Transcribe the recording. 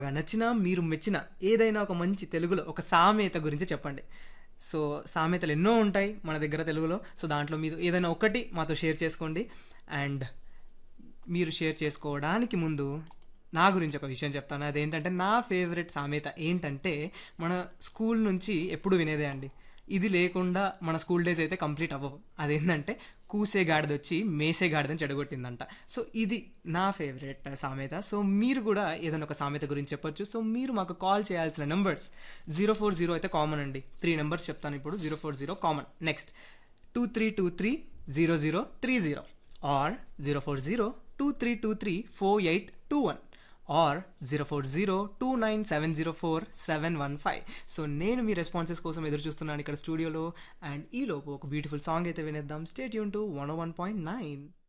నచ్చిన మీరు మెచ్చిన ఏదైనా ఒక మంచి తెలుగులో ఒక సామెత గురించి చెప్పండి సో సామెతలు ఎన్నో ఉంటాయి మన దగ్గర తెలుగులో సో దాంట్లో మీరు ఏదైనా ఒకటి మాతో షేర్ చేసుకోండి అండ్ మీరు షేర్ చేసుకోవడానికి ముందు నా గురించి ఒక విషయం చెప్తాను అదేంటంటే నా ఫేవరెట్ సామెత ఏంటంటే మన స్కూల్ నుంచి ఎప్పుడు వినేదే అండి ఇది లేకుండా మన స్కూల్ డేస్ అయితే కంప్లీట్ అవ్వవు అదేంటంటే కూసే గాడిద వచ్చి మేసే గాడిదని చెడగొట్టిందంట సో ఇది నా ఫేవరెట్ సామెత సో మీరు కూడా ఏదైనా ఒక సామెత గురించి చెప్పొచ్చు సో మీరు మాకు కాల్ చేయాల్సిన నెంబర్స్ జీరో ఫోర్ జీరో అయితే కామన్ అండి త్రీ నెంబర్స్ చెప్తాను ఇప్పుడు zero four zero common next two three two three zero zero three zero or zero four zero two three two three four eight two one or zero four zero two nine seven zero four seven one five so నేను మీ responses కోసం ఎదురు చూస్తున్నాను ఇక్కడ స్టూడియోలో and ఈలోపు ఒక beautiful song అయితే వినేద్దాం స్టేట్ యూన్ to one one point nine